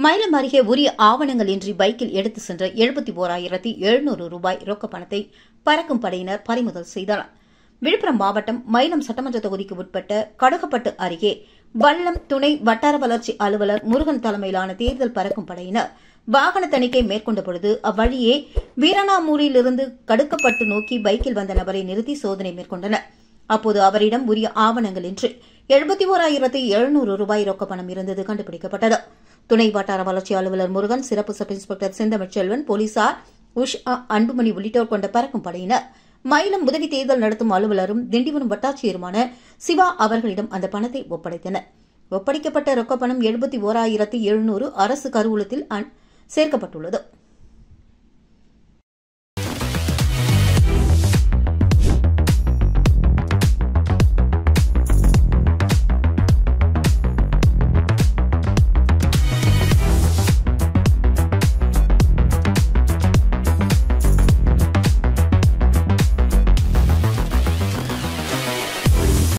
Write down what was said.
மயிலம் அருகே உரிய ஆவணங்கள் இன்றி பைக்கில் எடுத்து சென்ற எழுபத்தி ஓராயிரத்தி எழுநூறு ரூபாய் ரொக்க பணத்தை பறக்கும் படையினர் பறிமுதல் செய்தனர் விழுப்புரம் மாவட்டம் மயிலம் சட்டமன்ற தொகுதிக்கு உட்பட்ட கடுகப்பட்டு அருகே வல்லம் துணை வட்டார வளர்ச்சி அலுவலர் முருகன் தலைமையிலான தேர்தல் பறக்கும் படையினர் வாகன தணிக்கை மேற்கொண்ட பொழுது அவ்வழியே வீரணாமூரிலிருந்து கடுக்கப்பட்டு நோக்கி பைக்கில் வந்த நபரை நிறுத்தி சோதனை மேற்கொண்டனர் அப்போது அவரிடம் உரிய ஆவணங்கள் இன்றி எழுபத்தி ஓராயிரத்தி எழுநூறு ரூபாய் ரொக்க பணம் இருந்தது கண்டுபிடிக்கப்பட்டது துணை வட்டார வளர்ச்சி அலுவலர் முருகன் சிறப்பு சப் இன்ஸ்பெக்டர் செந்தமிழ்ச்செல்வன் போலீசார் உஷா அன்புமணி உள்ளிட்டோர் கொண்ட பறக்கும் படையினர் மயிலம் உதவி தேர்தல் நடத்தும் அலுவலரும் திண்டிவனம் வட்டாட்சியருமான சிவா அவர்களிடம் அந்த பணத்தை ஒப்படைத்தனர் ஒப்படைக்கப்பட்ட ரொக்க பணம் எழுபத்தி ஓராயிரத்தி எழுநூறு அரசு கருவூலத்தில் சேர்க்கப்பட்டுள்ளது